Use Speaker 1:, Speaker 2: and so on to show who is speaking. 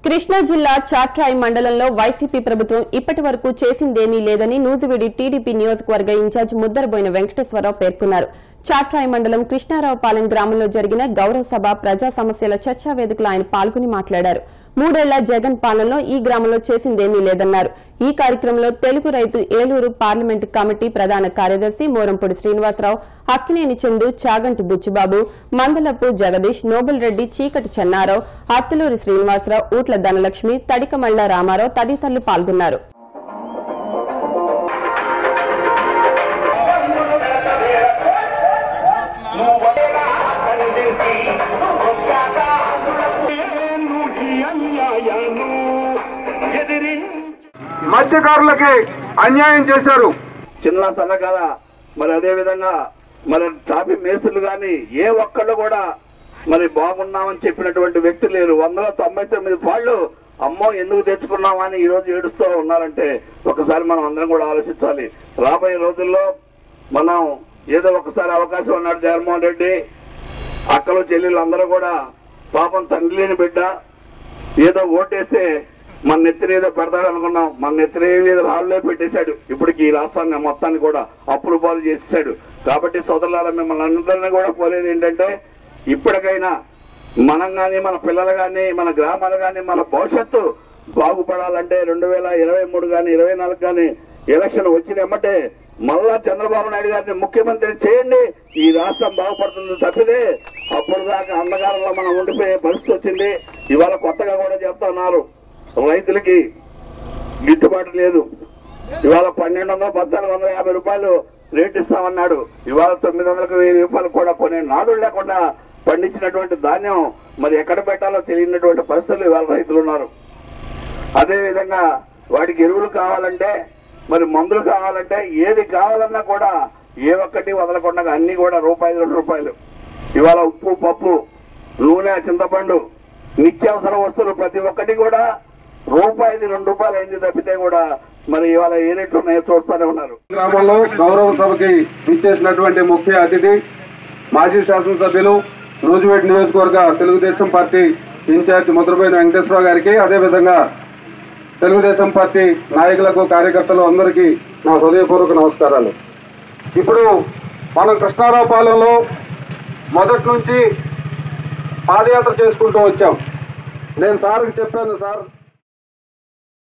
Speaker 1: కృష్ణా జిల్లా చాట్రాయి మండలంలో వైసీపీ ప్రభుత్వం ఇప్పటి వరకు చేసిందేమీ లేదని నూజివీడి టీడీపీ నియోజకవర్గ ఇన్ఛార్జ్ ముద్దరబోయిన వెంకటేశ్వరరావు పేర్కొన్నారు చాట్రాయి మండలం కృష్ణారావుపాలెం గ్రామంలో జరిగిన గౌరవ సభ ప్రజా సమస్యల చర్చా వేదికలో ఆయన పాల్గొని మాట్లాడారు మూడేళ్ల జగన్ పాలనలో ఈ గ్రామంలో చేసిందేమీ లేదన్నారు ఈ కార్యక్రమంలో తెలుగు రైతు ఏలూరు పార్లమెంటు కమిటీ ప్రధాన కార్యదర్శి మోరంపూడి శ్రీనివాసరావు అక్కినేని చందు చాగంటి బుచ్చిబాబు మందలపు జగదీష్ నోబుల్ రెడ్డి చీకటి చెన్నారావు అత్తులూరి శ్రీనివాసరావు ఊట్ల ధనలక్ష్మి తడికమళ్ల రామారావు తదితరులు పాల్గొన్నారు
Speaker 2: మత్స్యకారులకి అన్యాయం చేశారు
Speaker 3: చిన్న సన్నకాల మరి అదే విధంగా మరి ట్రాఫిక్ మేస్తులు కానీ ఏ ఒక్కళ్ళు కూడా మరి బాగున్నామని చెప్పినటువంటి వ్యక్తి లేరు వందల తొంభై తొమ్మిది పాళ్ళు అమ్మో ఎందుకు తెచ్చుకున్నామని ఈ రోజు ఏడుస్తూ ఉన్నారంటే ఒకసారి మనం అందరం కూడా ఆలోచించాలి రాబోయే రోజుల్లో మనం ఏదో ఒకసారి అవకాశం ఉన్నాడు జగన్మోహన్ రెడ్డి అక్కలు చెల్లెళ్ళు అందరూ కూడా పాపం తండ్రి లేని బిడ్డ ఏదో ఓటేస్తే మన నెత్తిన ఏదో పెడతాడు అనుకున్నాం మన నెత్తిన ఏదో రాళ్ళే పెట్టేశాడు ఇప్పటికి ఈ రాష్ట్రాన్ని మొత్తాన్ని కూడా అప్పులు పాలు చేసేసాడు కాబట్టి సోదరులారా మిమ్మల్ని అందరినీ కూడా కోరేది ఏంటంటే ఇప్పటికైనా మనం కానీ మన పిల్లలు కానీ మన గ్రామాలు కానీ మన భవిష్యత్తు బాగుపడాలంటే రెండు వేల ఇరవై మూడు కానీ ఇరవై నాలుగు కానీ ఎలక్షన్ వచ్చినమ్మటే మళ్ళా చంద్రబాబు నాయుడు గారిని ముఖ్యమంత్రి చేయండి ఈ రాష్ట్రం బాగుపడుతుంది తప్పితే అప్పుడు దాకా అంధకారంలో మనం ఉండిపోయే పరిస్థితి వచ్చింది ఇవాళ కొత్తగా కూడా చెప్తున్నారు రైతులకి గిట్టుబాటు లేదు ఇవాళ పన్నెండు వందల పద్నాలుగు వందల యాభై రూపాయలు రేట్ ఇస్తామన్నాడు ఇవాళ తొమ్మిది వందలకు వెయ్యి రూపాయలు కూడా కొనే నాదులు లేకుండా పండించినటువంటి ధాన్యం మరి ఎక్కడ పెట్టాలో తెలియనటువంటి పరిస్థితులు ఇవాళ రైతులు ఉన్నారు అదే విధంగా వాటికి ఎరువులు కావాలంటే మరి మందులు కావాలంటే ఏది కావాలన్నా కూడా ఏ ఒక్కటి వదలకుండా అన్ని కూడా రూపాయలు రెండు రూపాయలు ఇవాళ ఉప్పు పప్పు నూనె చింతపండు నిత్యావసర వస్తువులు ప్రతి ఒక్కటి కూడా రూపాయిది రెండు రూపాయలు అయింది తప్పితే కూడా మరి ఇవాళ ఏ రేట్లు ఉన్నాయో చూస్తూనే ఉన్నారు
Speaker 2: గ్రామంలో గౌరవ సభకి విచ్చేసినటువంటి ముఖ్య అతిథి మాజీ శాసనసభ్యులు నూజివేడ్ నియోజకవర్గ తెలుగుదేశం పార్టీ ఇన్ఛార్జ్ ముద్రపోయిన వెంకటేశ్వరరావు గారికి అదేవిధంగా తెలుగుదేశం పార్టీ నాయకులకు కార్యకర్తలు అందరికీ నా హృదయపూర్వక నమస్కారాలు ఇప్పుడు మనం కృష్ణారావుపాలెంలో మొదటి నుంచి పాదయాత్ర చేసుకుంటూ వచ్చాం నేను సార్కి చెప్పాను సార్